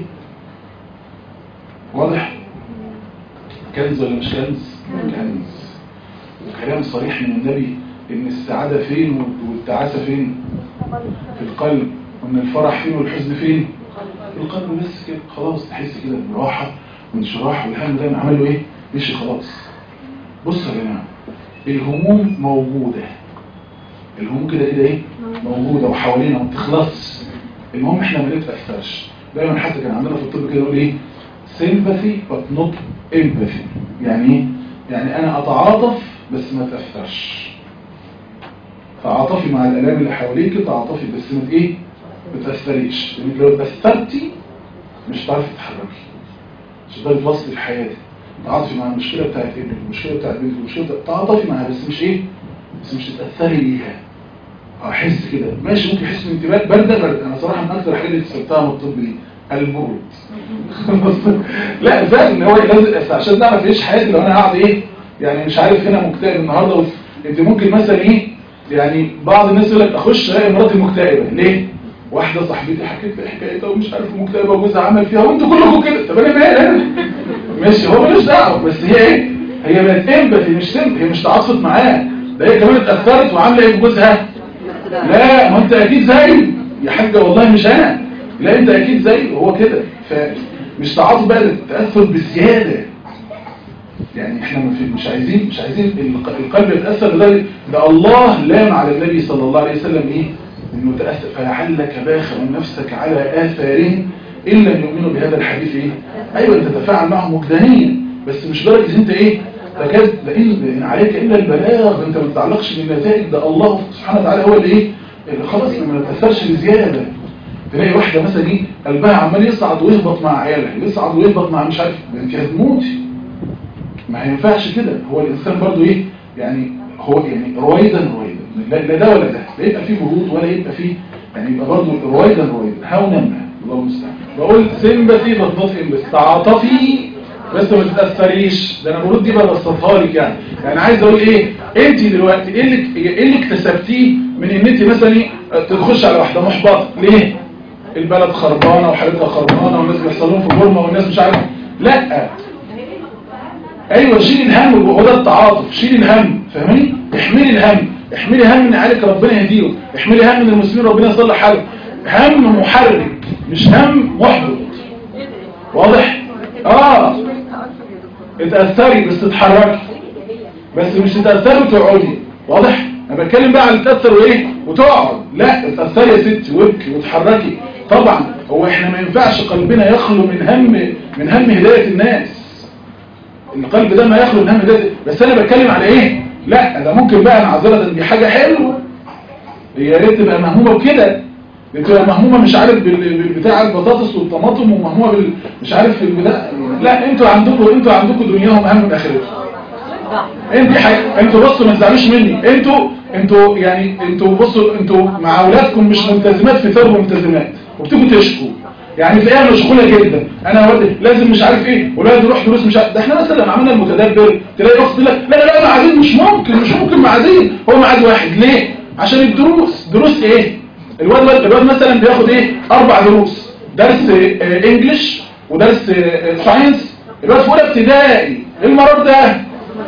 واضح كنز ولا مش كنز كنز وكلام صريح من النبي ان السعادة فين والتعاسة فين في القلب وان الفرح فين والحزن فين في القلب بس كده خلاص تحس كده براحة وانشراح والهم ده عمل له ايه مشي خلاص بصوا يا جماعه الهموم موجودة الهموم كده كده ايه موجودة وحوالينا ما بتخلصش المهم احنا ما نتأثرش دايما حتى كان عندنا في الطب كده يقول ايه sympathy but not empathy يعني ايه يعني انا اتعاطف بس ما تاثرش تعاطفي مع الالام اللي حواليك تعاطفي بس ما ايه ما تاثريش لانك لو تاثرتي مش هتعرفي تتحركي مش هتقدري تواصلي في حياتك تعاطفي مع المشكله بتاعت ابنك المشكله بتاعت بنتك المشكله بتاعت تعاطفي معاها بس مش ايه بس مش تتاثري بيها احس كده ماشي ممكن احس بانتباه برده برده انا صراحه من اكثر الحاجات اللي اكتسبتها من الطب دي البرد لا فعلا هو لازم عشان تعرف ايش حياتي لو انا قاعد ايه يعني مش عارف هنا مكتئب النهارده وس... انت ممكن مثلا ايه يعني بعض الناس يقول لك اخش الاقي مراتي مكتئبه ليه واحده صاحبتي حكيت لي حكايتها ومش عارف مكتئبه وجوزها عمل فيها وانتوا كلكم كده طب انا مالي انا ماشي هو ملوش دعوه بس هي ايه هي بقت امباثي مش سمت هي مش تعاطفت معاه ده هي كمان اتاثرت وعامله ايه بجوزها لا ما انت اكيد زيه يا حاجه والله مش انا لا انت اكيد زيه هو كده فمش تعاطف بقى تاثر بزياده يعني احنا مش عايزين مش عايزين القلب يتاثر لذلك ده الله لام على النبي صلى الله عليه وسلم ايه انه تاثر فلعلك باخع نفسك على اثارهم ان لم يؤمنوا بهذا الحديث ايه ايوه انت تتفاعل معهم وجدانيا بس مش درجه انت ايه تكاد لان عليك الا البلاغ انت ما تتعلقش بالنتائج ده الله سبحانه وتعالى هو اللي ايه اللي خلاص ما تاثرش بزياده تلاقي واحده مثلا ايه قلبها عمال يصعد ويهبط مع عيالها يصعد ويهبط مع مش عارف انت هتموتي ما ينفعش كده هو الانسان برضو ايه يعني هو يعني رويدا رويدا لا, لا ده ولا ده لا يبقى فيه برود ولا يبقى فيه يعني يبقى برضو رويدا رويدا هونا ما الله المستعان بقول سيمباثي بس نوت بس تعاطفي بس ما تتاثريش ده انا برد دي ببسطها لك يعني يعني عايز اقول ايه انت دلوقتي ايه اللي ايه اللي اكتسبتيه من ان انت مثلا ايه تخش على واحده محبطه ليه البلد خربانه وحالتها خربانه والناس بيحصل لهم في غرمه والناس مش عارف لا ايوه شيل الهم وهو ده التعاطف شيل الهم فاهماني احملي الهم احملي هم ان عليك ربنا يهديه احملي هم ان المسلمين ربنا يصلح حالهم هم محرك مش هم محبط واضح اه اتأثري بس تتحركي بس مش تتأثري وتقعدي واضح انا بتكلم بقى عن تتأثر وايه وتقعد لا اتأثري يا ستي وابكي وتحركي طبعا هو احنا ما ينفعش قلبنا يخلو من هم من هم هداية الناس القلب ده ما يخلو من هم هداية بس انا بتكلم على ايه لا ده ممكن بقى معذرة دي حاجة حلوة يا ريت تبقى مهمومة بكده بتبقى مهمومة مش عارف بتاع البطاطس والطماطم ومهمومة بال... مش عارف في البتاع لا انتوا عندكم انتوا عندكم دنياهم اهم من اخرتهم انت حي... انتوا بصوا ما تزعلوش مني انتوا انتوا يعني انتوا بصوا انتوا مع اولادكم مش ملتزمات في ثوب ملتزمات وبتيجوا تشكوا يعني تلاقيها مشغوله جدا انا ولد لازم مش عارف ايه ولاد يروح دروس مش عارف ده احنا مثلا لما عملنا المتدبر تلاقي اخت لك لا لا لا معادين مش ممكن مش ممكن معادين هو معاد واحد ليه عشان الدروس دروس ايه الواد الواد مثلا بياخد ايه اربع دروس درس اه انجليش ودرس اه ساينس الواد في اولى ابتدائي ايه المرار ده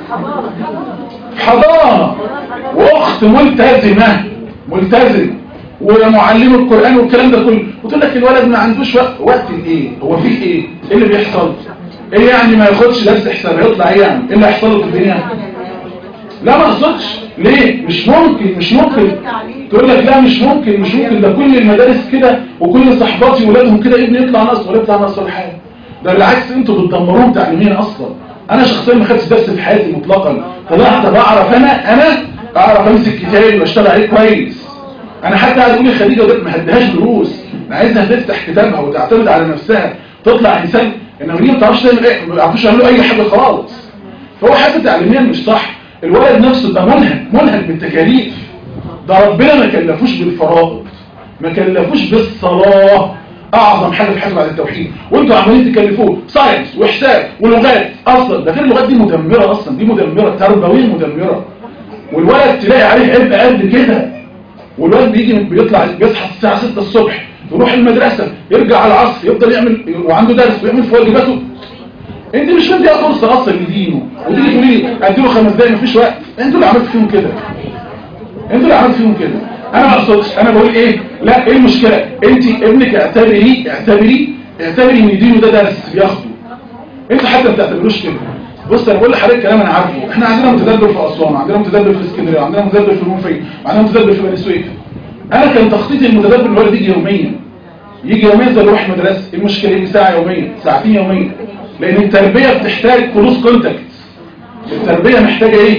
حضانه واخت ملتزمه ملتزم ومعلم القران والكلام ده كله وتقول لك الولد ما عندوش وقت وقت ايه هو فيه ايه ايه اللي بيحصل ايه يعني ما ياخدش درس حساب يطلع ايه يعني ايه اللي هيحصل له في الدنيا لا ما اقصدش ليه مش ممكن مش ممكن تقول لك لا مش ممكن مش ممكن ده كل المدارس كده وكل صحباتي ولادهم كده ابني يطلع ناقص ولا يطلع ناقص ولا حاجه ده بالعكس انتوا بتدمروهم تعليميا اصلا انا شخصيا ما خدتش درس في حياتي مطلقا طلعت بعرف انا انا اعرف امسك كتابي واشتغل عليه كويس انا حتى عايز اقول لخديجه وديت ما هديهاش دروس انا عايزها تفتح كتابها وتعتمد على نفسها تطلع انسان انما هي ما بتعرفش تعمل ايه ما بيعرفوش يعملوا اي حاجه خالص فهو حتى تعليميا مش صح الولد نفسه ده منهك منهك بالتكاليف ده ربنا ما كلفوش بالفرائض ما كلفوش بالصلاه اعظم حاجه في حياته بعد التوحيد وانتوا عمالين تكلفوه ساينس وحساب ولغات اصلا ده غير اللغات دي مدمره اصلا دي مدمره تربويه مدمره والولد تلاقي عليه عبء قد كده والولد بيجي بيطلع بيصحى الساعه 6 الصبح يروح المدرسه يرجع على العصر يفضل يعمل وعنده درس ويعمل في واجباته انت مش مديها فرصه اصلا لدينه وتيجي تقولي لي اديله خمس دقايق مفيش وقت انتوا اللي عملتوا فيهم كده انتوا اللي عملتوا فيهم كده انا ما اقصدش انا بقول ايه لا ايه المشكله انت ابنك اعتبري اعتبري اعتبري ان دينه ده درس بياخده انتوا حتى ما بتعتبروش كده بص انا بقول لحضرتك كلام انا عارفه احنا عندنا متدبر في اسوان عندنا متدبر في اسكندريه عندنا متدبر في المنوفيه عندنا متدبر في بني سويف انا كان تخطيطي المتدبر الولد يجي يوميا يجي يوميا زي يروح مدرسه ايه المشكله يجي ساعه يوميا ساعتين يوميا لان التربيه بتحتاج كلوز كونتاكت التربيه محتاجه ايه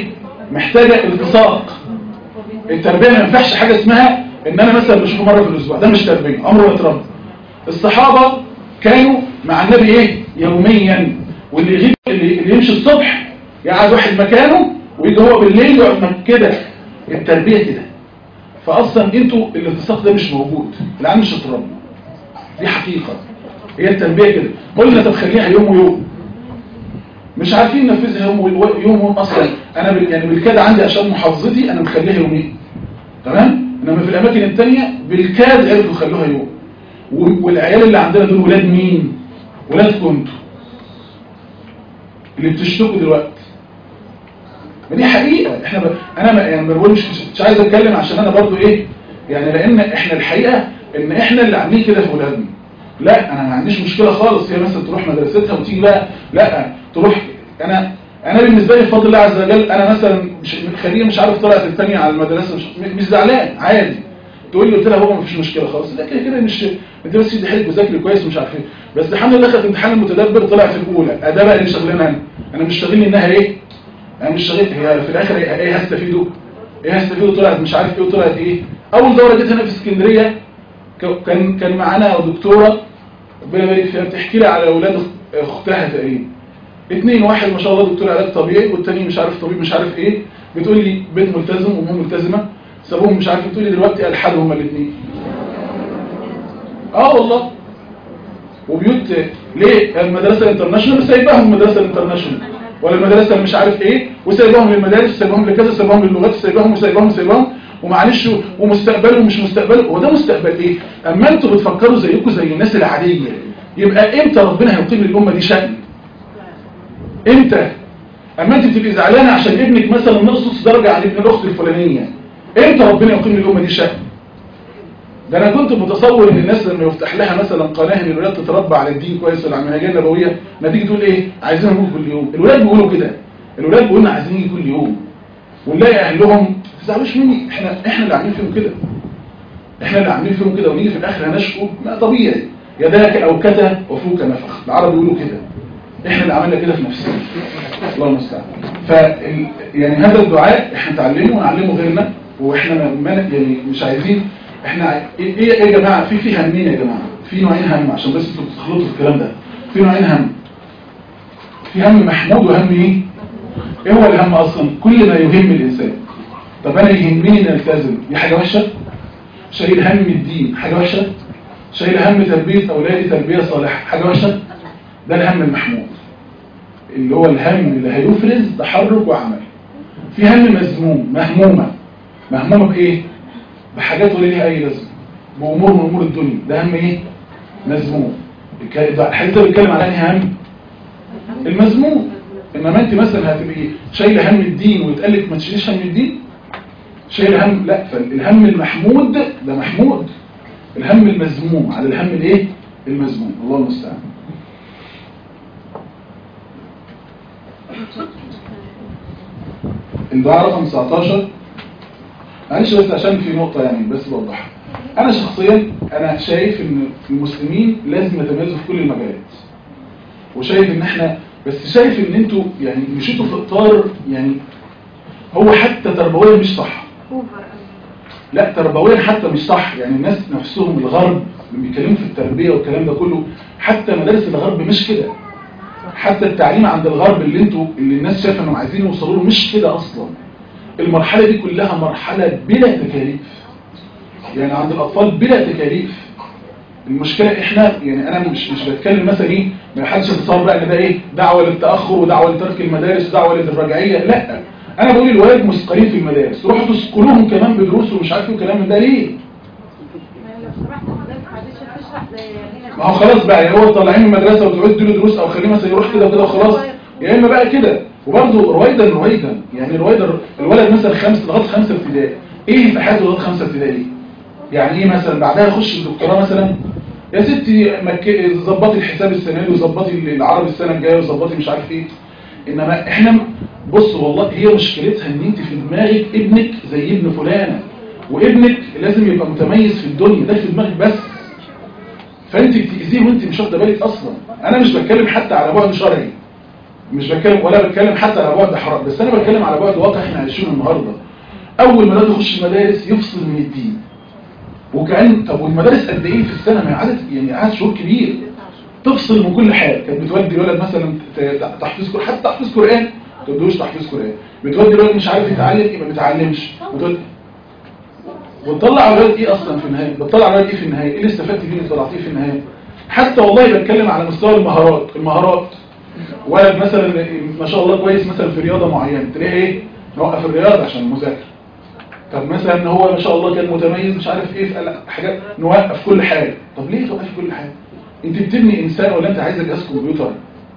محتاجه التصاق التربيه ما ينفعش حاجه اسمها ان انا مثلا بشوفه مره في الاسبوع ده مش تربيه عمره ما اتربى الصحابه كانوا مع النبي ايه يوميا واللي يغيب اللي, اللي يمشي الصبح يقعد واحد مكانه ويجي هو بالليل يقعد مك- كده التربيه كده فاصلا انتوا الاتساق ده مش موجود العيال مش اتربوا دي حقيقه هي التربيه كده قلنا طب خليها يوم ويوم مش عارفين ننفذها يوم و- يوم ويوم اصلا انا بال- يعني بالكاد عندي عشان محافظتي انا مخليها يومين تمام انما في الاماكن التانية بالكاد عرفوا يخلوها يوم و- والعيال اللي عندنا دول ولاد مين ولادكم انتوا اللي بتشتكوا دلوقتي ما دي حقيقة احنا ب... انا ما يعني ما بقولش مش عايز اتكلم عشان انا برضو ايه يعني لان احنا الحقيقة ان احنا اللي عاملين كده في ولادنا لا انا ما عنديش مشكلة خالص هي مثلا تروح مدرستها وتيجي بقى لا تروح انا انا بالنسبة لي بفضل الله عز وجل انا مثلا مش خليه مش عارف طلعت الثانيه على المدرسة مش, مش زعلان عادي تقول لي قلت لها هو ما فيش مشكلة خالص لا كده كده مش انت بس دي حلك وذاكري كويس ومش عارف ايه بس الحمد لله خدت امتحان المتدبر طلعت الاولى ده بقى اللي شغلانه انا انا مش شاغلني انها ايه انا مش شغال هي في الاخر ايه إيه هستفيده ايه هستفيده طلعت مش عارف ايه وطلعت ايه اول دوره جيت هنا في اسكندريه ك- كان كان معانا دكتوره ربنا يبارك فيها بتحكي لي على اولاد أخت- اختها تقريبا اتنين واحد ما شاء الله دكتور علاج طبيعي والتاني مش عارف طبيب مش عارف ايه بتقول لي بنت ملتزم وام ملتزمه سابوهم مش عارف بتقول لي دلوقتي الحدوا هما الاثنين اه والله وبيوت ليه المدرسه الانترناشونال سايباهم المدرسه الانترناشونال ولا المدرسه اللي مش عارف ايه وسايباهم للمدارس سايباهم لكذا سايباهم للغات سايباهم وسايباهم سايباهم ومعلش ومستقبله ومش مستقبله هو ده مستقبل ايه اما انتوا بتفكروا زيكم زي الناس العاديه يبقى امتى ربنا هيقيم للامه دي شأن امتى اما انت بتبقي زعلانه عشان ابنك مثلا نقص درجه عن ابن الاخت الفلانيه امتى ربنا يقيم للامه دي شأن ده انا كنت متصور ان الناس لما يفتح لها مثلا قناه ان الولاد تتربى على الدين كويس ولا على المنهجيه النبويه ما تيجي تقول ايه عايزين نقول كل يوم الولاد بيقولوا كده الولاد بيقولوا لنا عايزين يجي كل يوم ونلاقي اهلهم ما تزعلوش مني احنا احنا اللي عاملين فيهم كده احنا اللي عاملين فيهم كده ونيجي في الاخر هنشكو ما طبيعي يداك او كذا وفوك نفخ العرب يقولوا كده احنا اللي عملنا كده في نفسنا الله المستعان ف يعني هذا الدعاء احنا نتعلمه ونعلمه غيرنا واحنا ما ما- يعني مش عايزين احنا ايه ايه إيه يا جماعه في في همين يا جماعه في نوعين هم عشان بس انتوا بتخلطوا في الكلام ده في نوعين هم في هم محمود وهم ايه ايه هو الهم اصلا كل ما يهم الانسان طب انا يهمني ان التزم دي حاجه وحشه شايل هم الدين حاجه وحشه شايل هم تربيه اولادي تربيه صالحه حاجه وحشه ده الهم المحمود اللي هو الهم اللي هيفرز تحرك وعمل في هم مذموم مهمومه مهمومه بايه بحاجات ولا ليها اي لازمه بامور من امور الدنيا ده هم ايه مذموم الك- ده الحديث ده بيتكلم على انهي هم المذموم انما انت مثلا هتبقي شايله هم الدين ويتقال لك ما تشيليش هم الدين شايله هم لا فالهم المحمود ده محمود الهم المذموم على الهم الايه المذموم الله المستعان الدعاء رقم 19 معلش بس عشان في نقطة يعني بس بوضحها أنا شخصيا أنا شايف إن المسلمين لازم يتميزوا في كل المجالات وشايف إن إحنا بس شايف إن أنتوا يعني مشيتوا في إطار يعني هو حتى تربويا مش صح لا تربويا حتى مش صح يعني الناس نفسهم الغرب اللي بيتكلموا في التربية والكلام ده كله حتى مدارس الغرب مش كده حتى التعليم عند الغرب اللي انتوا اللي الناس شايفه انهم عايزين يوصلوا له مش كده اصلا المرحله دي كلها مرحله بلا تكاليف يعني عند الاطفال بلا تكاليف المشكله احنا يعني انا مش مش بتكلم مثلا ايه ما حدش يتصور بقى ان ده ايه دعوه للتاخر ودعوه لترك المدارس ودعوه للرجعيه لا انا بقول الولاد مثقلين في المدارس روحوا تسكنوهم كمان بدروس ومش عارف ايه وكلام من ده ليه لو سمحت حضرتك معلش تشرح زي هنا ما هو خلاص بقى يا هو طالعين من المدرسه وتقعد تديله دروس او خليه مثلا يروح كده وكده وخلاص يا اما بقى كده وبرضه رويدا رويدا يعني رويدا الولد مثلا خمس لغايه خمسه ابتدائي ايه في حياته لغايه خمسه ابتدائي يعني ايه مثلا بعدها يخش الدكتوراه مثلا يا ستي مك- ظبطي الحساب السنه دي وظبطي العربي السنه الجايه وظبطي مش عارف ايه انما احنا بص والله هي مشكلتها ان انت في دماغك ابنك زي ابن فلانه وابنك لازم يبقى متميز في الدنيا ده في دماغك بس فانت بتأذيه وانت مش واخده بالك اصلا انا مش بتكلم حتى على بعد شرعي مش بتكلم ولا بتكلم حتى على بعد حرام بس انا بتكلم على بعد واقع احنا عايشينه النهارده اول ما الولاد يخش المدارس يفصل من الدين وكأن طب والمدارس قد ايه في السنه ما عدد يعني عدد شهور كبير تفصل من كل حاجه كانت بتودي الولد مثلا ت- تحفيظ قرآن حتى تحفيظ قرآن ما توديهوش تحفيظ قرآن بتودي الولد مش عارف يتعلم يبقى ما بيتعلمش بتودي وتطلع الولد ايه اصلا في النهايه بتطلع الولد ايه في النهايه ايه اللي استفدت بيه اللي طلعتيه في النهايه حتى والله بتكلم على مستوى المهارات المهارات ولد مثلا ما شاء الله كويس مثلا في رياضه معينه تلاقيه ايه نوقف الرياضه عشان المذاكره طب مثلا ان هو ما شاء الله كان متميز مش عارف ايه في حاجات نوقف كل حاجه طب ليه توقف كل حاجه انت بتبني انسان ولا انت عايز جهاز كمبيوتر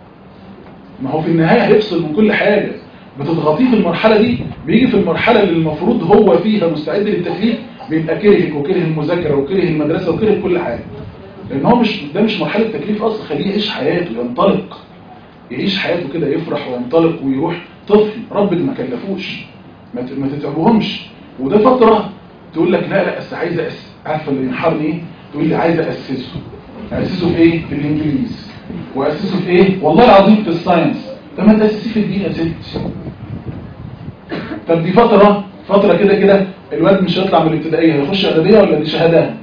ما هو في النهايه هيفصل من كل حاجه بتضغطيه في المرحله دي بيجي في المرحله اللي المفروض هو فيها مستعد للتكليف بيبقى كرهك وكره المذاكره وكره المدرسه وكره كل حاجه لان هو مش ده مش مرحله تكليف اصلا خليه يعيش حياته ينطلق يعيش حياته كده يفرح وينطلق ويروح طفل ربك ما كلفوش ما ت- ما تتعبوهمش وده فتره تقول لك لا لا بس عايز أس... عارفه اللي ينحرني ايه تقول لي عايز اسسه اسسه في ايه في الانجليزي واسسه في ايه والله العظيم في الساينس طب ما تاسسيه في الدين يا ستي طب دي فتره فتره كده كده الواد مش هيطلع من الابتدائيه هيخش اعداديه ولا دي شهاده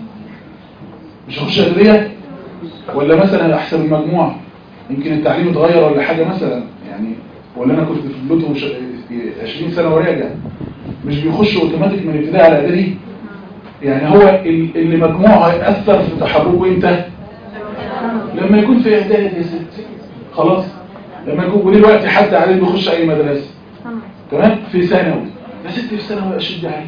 مش هيخش اعداديه ولا مثلا احسن المجموع يمكن التعليم اتغير ولا حاجه مثلا يعني ولا انا كنت في بلوتو وش- 20 سنه وراجع مش بيخش اوتوماتيك من الابتدائي على اعدادي يعني هو ال- اللي مجموعه هيأثر في تحركه امتى لما يكون في اعدادي يا ستي خلاص لما يكون ودلوقتي حتى عليه بيخش اي مدرسه تمام في ثانوي يا ستي في ثانوي اشد عليه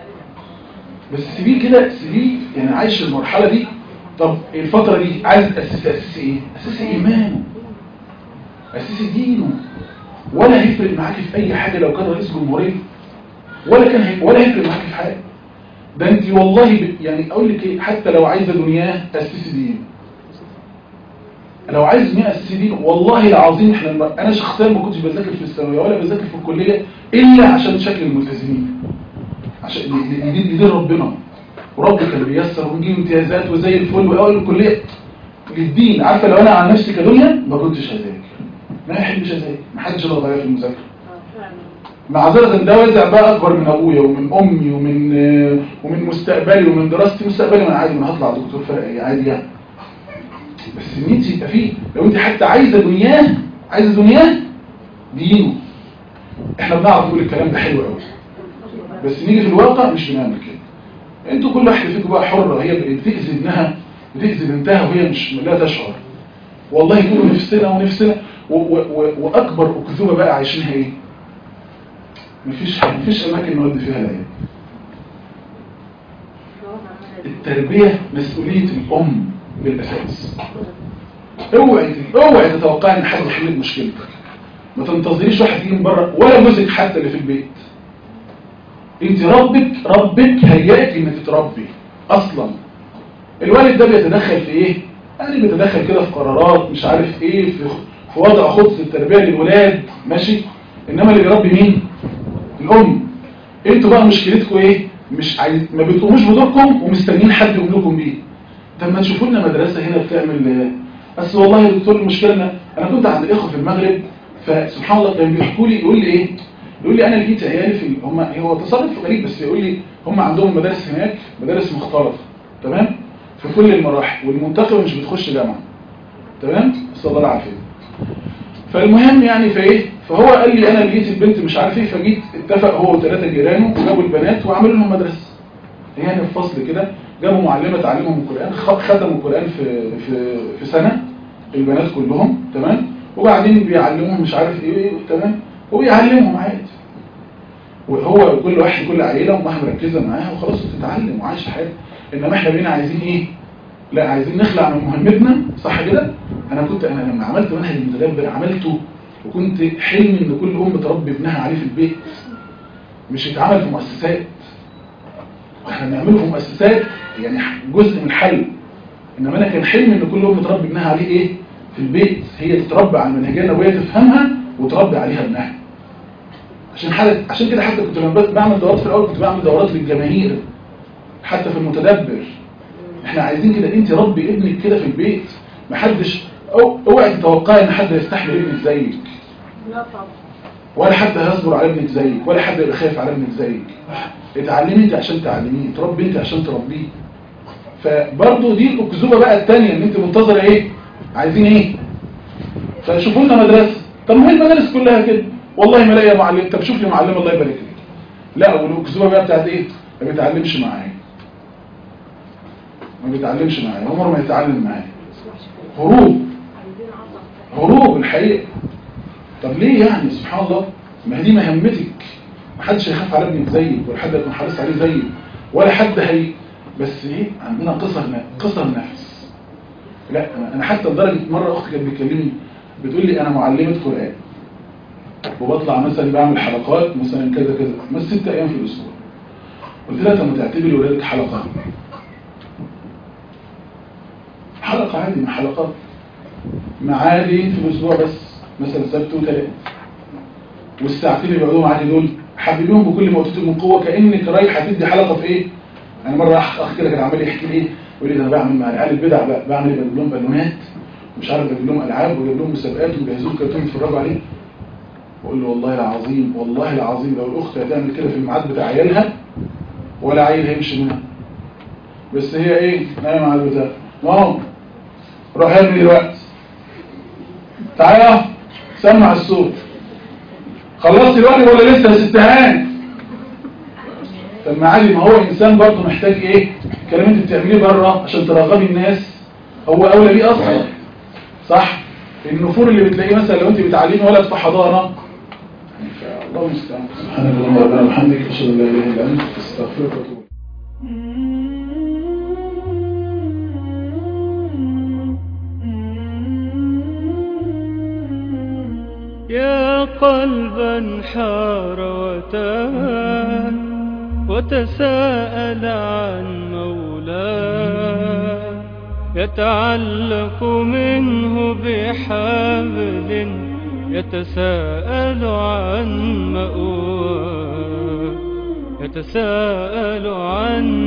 بس سيبيه كده سيبيه يعني عايش المرحله دي طب الفتره دي عايز تاسس اساس ايه اساس ايمانه اساس دينه ولا هيفرق معاكي في اي حاجه لو كان رئيس جمهوريه ولا كان هي ولا هيفرق معاكي في حاجه ده انت والله ب... يعني اقول لك ايه حتى لو عايزه دنياه اسسي دين لو عايز دنيا اسسي دين والله العظيم احنا الم- انا شخصيا ما كنتش بذاكر في الثانويه ولا بذاكر في الكليه الا عشان شكل الملتزمين عشان دي, دي, دي, دي ربنا ورب كان بيسر ونجيب امتيازات وزي الفل واول الكليه للدين عارفه لو انا عن نفسي كدنيا ما كنتش هذاكر ما يحبش اذاكر ما حدش يضغط عليا في المذاكره معذرة ده وزع بقى أكبر من أبويا ومن أمي ومن آه، ومن مستقبلي ومن دراستي مستقبلي ما أنا عادي ما هطلع دكتور فرق إيه عادي يعني بس إن أنت يبقى فيه لو أنت حتى عايزة دنياه عايزة دنياه دينه إحنا بنعرف نقول الكلام ده حلو قوي بس نيجي في الواقع مش بنعمل كده أنتوا كل واحدة فيكم بقى حرة هي بتأذي ابنها بتأذي بنتها وهي مش لا تشعر والله كله نفسنا ونفسنا و و و وأكبر أكذوبة بقى عايشينها إيه مفيش مفيش اماكن نودي فيها العيال التربيه مسؤوليه الام بالاساس اوعي اوعي تتوقعي ان حد يحل لك مشكلتك ما تنتظريش واحد يجي من بره ولا جوزك حتى اللي في البيت انت ربك ربك هياك انك تتربي اصلا الوالد ده بيتدخل في ايه يعني بيتدخل كده في قرارات مش عارف ايه في في وضع خطة التربية للولاد ماشي انما اللي بيربي مين الام انتوا بقى مشكلتكم ايه مش عايز ما بتقوموش بدوركم ومستنيين حد يقوم لكم بيه طب ما تشوفوا لنا مدرسه هنا بتعمل بس والله يا دكتور المشكله إن انا كنت عند الاخوه في المغرب فسبحان الله كانوا بيحكوا لي يقول لي ايه يقول لي انا لقيت عيالي في هم هو تصرف غريب بس يقول لي هم عندهم مدارس هناك مدارس مختلطه تمام في كل المراحل والمنتخب مش بتخش جامعه تمام صلى الله العافيه فالمهم يعني فايه فهو قال لي انا لقيت البنت مش عارف ايه فجيت اتفق هو وثلاثه جيرانه وجابوا البنات وعملوا لهم مدرسه يعني في فصل كده جابوا معلمه تعلمهم القران خ- ختموا القران في في في سنه البنات كلهم تمام وبعدين بيعلمهم مش عارف ايه تمام وبيعلمهم عادي وهو كل واحد كل عيله وامها مركزه معاها وخلاص بتتعلم وعايشه حياتها انما احنا بقينا عايزين ايه لا عايزين نخلع من مهمتنا صح كده انا كنت انا لما عملت منهج المتدبر عملته وكنت حلمي ان كل ام تربي ابنها عليه في البيت مش يتعمل في مؤسسات احنا بنعمله في مؤسسات يعني جزء من الحل انما انا كان حلمي ان كل ام تربي ابنها عليه ايه في البيت هي تتربى على المنهجيه النبويه تفهمها وتربي عليها ابنها عشان حاجة عشان كده حتى كنت لما بعمل دورات في الاول كنت بعمل دورات للجماهير حتى في المتدبر احنا عايزين كده انت ربي ابنك كده في البيت محدش أو اوعي تتوقعي ان حد يستحمل ابنك زيك لا طبعا ولا حد هيصبر على ابنك زيك ولا حد يبقى خايف على ابنك زيك اتعلمي انت عشان تعلميه تربي انت عشان تربيه فبرضه دي الاكذوبه بقى الثانيه ان انت منتظره ايه عايزين ايه فشوفوا لنا مدرسه طب ما هي المدارس كلها كده والله ما لاقيه معلم طب شوف لي معلم الله يبارك لك لا والاكذوبه بقى بتاعت ايه ما بيتعلمش معايا ما بيتعلمش معايا عمره ما يتعلم معايا هروب عايزين عصا هروب الحقيقة طب ليه يعني سبحان الله ما هي دي مهمتك ما حدش هيخاف على ابنك زيك ولا حد هيكون حريص عليه زيك ولا حد هي بس ايه عندنا قصر ن- قصر نفس لا أنا- انا حتى لدرجه مره اختي كانت بتكلمني بتقول لي انا معلمه قران وبطلع مثلا بعمل حلقات مثلا كذا كذا بس ست ايام في الاسبوع قلت لها طب ما تعتبري ولادك حلقه حلقه عادي من حلقات معادي في الأسبوع بس مثلا سبت وثلاث والساعتين اللي بيقعدوهم عادي دول حبيبيهم بكل ما اوتيتم من قوه كانك رايحه تدي حلقه في ايه؟ انا مره اخ اخ كده كان عمال يحكي لي ايه؟ يقول لي ده انا بعمل مع العيال البدع بقى بعمل ايه؟ بجيب لهم بالونات مش عارف بجيب لهم العاب وبجيب لهم مسابقات وبجهزوا كرتون يتفرجوا عليه بقول له والله العظيم والله العظيم لو الاخت هتعمل كده في الميعاد بتاع عيالها ولا عيل هيمشي منها بس هي ايه؟ نايمه على البتاع ماما روح ارمي دلوقتي تعالى سمع الصوت خلصت الواجب ولا لسه يا ست هان طب ما عادي ما هو انسان برضه محتاج ايه الكلام انت بتعمليه بره عشان ترغبي الناس هو اولى بيه اصلا صح النفور اللي بتلاقيه مثلا لو انت بتعلمي ولد في حضانه يعني الله المستعان سبحانك اللهم ربنا وبحمدك اشهد ان لا اله الا انت استغفرك واتوب إليك. يا قلبا حار وتاه وتساءل عن مولاه يتعلق منه بحبل يتساءل عن مأواه يتساءل عن